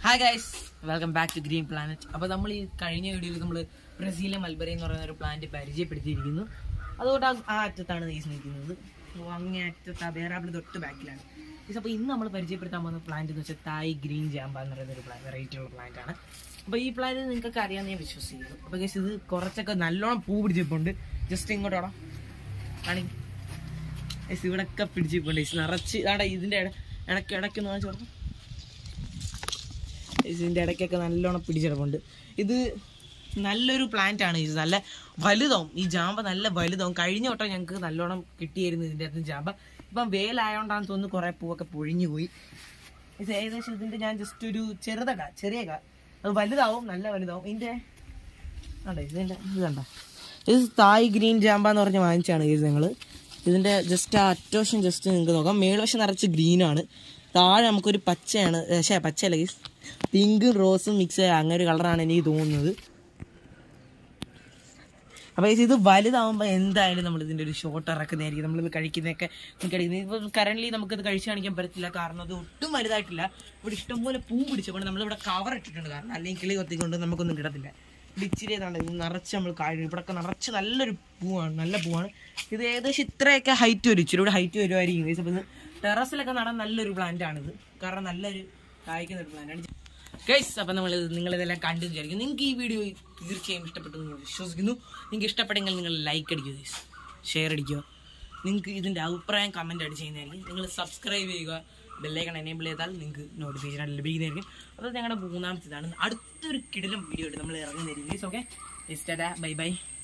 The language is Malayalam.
hi guys welcome back to Green Planet അപ്പോൾ നമ്മൾ ഈ കഴിഞ്ഞ വീഡിയോയിൽ നമ്മൾ ബ്രസീലിലെ മൽബറി എന്ന് പറയുന്ന ഒരു പ്ലാന്റ് പരിചയപ്പെടുത്തിയിരിക്കുന്നു അതുകൊണ്ട് ആ- ആ അറ്റത്താണ് നീസ് നിൽക്കുന്നത് അപ്പോൾ അങ്ങേ അറ്റത്ത് ആ ബേറാപ്പിൾ തൊട്ട് ബാക്കിലാണ് ഗൈസ് അപ്പോൾ ഇന്ന് നമ്മൾ പരിചയപ്പെടുത്താൻ പോകുന്ന പ്ലാന്റ് എന്ന് വെച്ചാൽ തായ് ഗ്രീൻ ജാമ്പ എന്ന് പറയുന്ന ഒരു പ്ലാന്റ് വെറൈറ്റി ഉള്ള പ്ലാന്റ് ആണ് അപ്പോൾ ഈ പ്ലാന്റ് നിങ്ങൾക്ക് അറിയാമെന്ന് ഞാൻ വിശ്വസിക്കുന്നു അപ്പോൾ ഗൈസ് ഇത് കുറച്ചൊക്കെ നല്ലോണം പൂ പിടിച്ചിട്ടുണ്ട് ജസ്റ്റ് ഇങ്ങോട്ടോടാ കാണി ഗൈസ് ഇവിടെയൊക്കെ പിടിച്ചിട്ടുണ്ട് ഗൈസ് നിറച്ച് ആടെ ഇതിൻ്റെ ഇട ഇടയ്ക്ക് ഇടയ്ക്കൊന്ന് വാങ്ങിച്ചു കൊടുക്കും ഇതിൻ്റെ ഇടയ്ക്കൊക്കെ നല്ലോണം പിടിച്ചെടുപ്പുണ്ട് ഇത് നല്ലൊരു പ്ലാന്റ് ആണ് ഇത് നല്ല വലുതാവും ഈ ജാമ്പ നല്ല വലുതാവും കഴിഞ്ഞ വട്ടം ഞങ്ങൾക്ക് നല്ലോണം കിട്ടിയായിരുന്നു ഇതിൻ്റെ അകത്ത് ജാമ്പ ഇപ്പം വേലായോണ്ടാന്ന് തോന്നുന്നു കുറേ പൂവൊക്കെ പൊഴിഞ്ഞു പോയി ഇത് ഏകദേശം ഇതിൻ്റെ ഞാൻ ജസ്റ്റ് ഒരു ചെറുതക ചെറിയ ക അത് വലുതാവും നല്ല വലുതാവും ഇതിൻ്റെ ആണ്ടേ ഇതിൻ്റെ ഇത് കണ്ട ഇത് തായ് ഗ്രീൻ ജാമ്പ എന്ന് പറഞ്ഞ് വാങ്ങിച്ചാണ് ഇത് ഞങ്ങൾ ഇതിൻ്റെ ജസ്റ്റ് ആ അറ്റോഷൻ ജസ്റ്റ് നിങ്ങൾക്ക് നോക്കാം മേൽവശം നിറച്ച് ഗ്രീനാണ് താഴെ നമുക്കൊരു പച്ചയാണ് പക്ഷേ പച്ചയല്ല ഗീസ് പിങ്കും റോസും മിക്സ് ആയ അങ്ങനെ ഒരു കളറാണ് എനിക്ക് തോന്നുന്നത് അപ്പോൾ ഇത് വലുതാവുമ്പോൾ എന്തായാലും നമ്മൾ ഇതിൻ്റെ ഒരു ഷോട്ട് ഇറക്കുന്നതായിരിക്കും നമ്മളിത് കഴിക്കുന്നതൊക്കെ കഴിക്കുന്നത് ഇപ്പോൾ കറൻ്റ്ലി നമുക്കിത് കഴിച്ച് കാണിക്കാൻ പറ്റത്തില്ല കാരണം അത് ഒട്ടും വലുതായിട്ടില്ല ഇവിടെ ഇഷ്ടംപോലെ പൂ പിടിച്ചപ്പോൾ നമ്മളിവിടെ കവർ ഇട്ടിട്ടുണ്ട് കാരണം അല്ലെങ്കിൽ കിളി കൊത്തിക്കൊണ്ട് നമുക്കൊന്നും കിടത്തില്ല ഇവിടെ ഇച്ചിരി ഇതാണ് ഇത് നിറച്ച് നമ്മൾ കാര്യം ഇവിടെയൊക്കെ നിറച്ച് നല്ലൊരു പൂവാണ് നല്ല പൂവാണ് ഇത് ഏകദേശം ഇത്രയൊക്കെ ഹൈറ്റ് വരും ഇച്ചിരി കൂടെ ഹൈറ്റ് വരുമായിരിക്കും അപ്പോൾ ഇത് ടെറസിലൊക്കെ നടാൻ നല്ലൊരു പ്ലാന്റ് ആണിത് കാരണം നല്ലൊരു കായ്ക്കുന്ന ഒരു പ്ലാന്റ് ആണ് ഗൈസ് അപ്പം നമ്മൾ നിങ്ങളിതെല്ലാം കണ്ടു വിചാരിക്കും നിങ്ങൾക്ക് ഈ വീഡിയോ തീർച്ചയായും ഇഷ്ടപ്പെട്ടു എന്ന് ഞാൻ വിശ്വസിക്കുന്നു നിങ്ങൾക്ക് ഇഷ്ടപ്പെട്ടെങ്കിൽ നിങ്ങൾ ലൈക്ക് അടിക്കുക ഗൈസ് ഷെയർ അടിക്കുക നിങ്ങൾക്ക് ഇതിൻ്റെ അഭിപ്രായം കമൻ്റ് അടി ചെയ്യുന്നതായിരിക്കും നിങ്ങൾ സബ്സ്ക്രൈബ് ചെയ്യുക ബെല്ലൈക്കൺ എനേബിൾ ചെയ്താൽ നിങ്ങൾക്ക് നോട്ടിഫിക്കേഷൻ ലഭിക്കുന്നതായിരിക്കും അത് ഞങ്ങളുടെ മൂന്നാമത്തേതാണ് അടുത്തൊരു കിടിലും വീഡിയോ ആയിട്ട് നമ്മൾ ഇറങ്ങുന്നതായിരിക്കും ഗൈസ് ഓക്കെ ബൈ ബൈ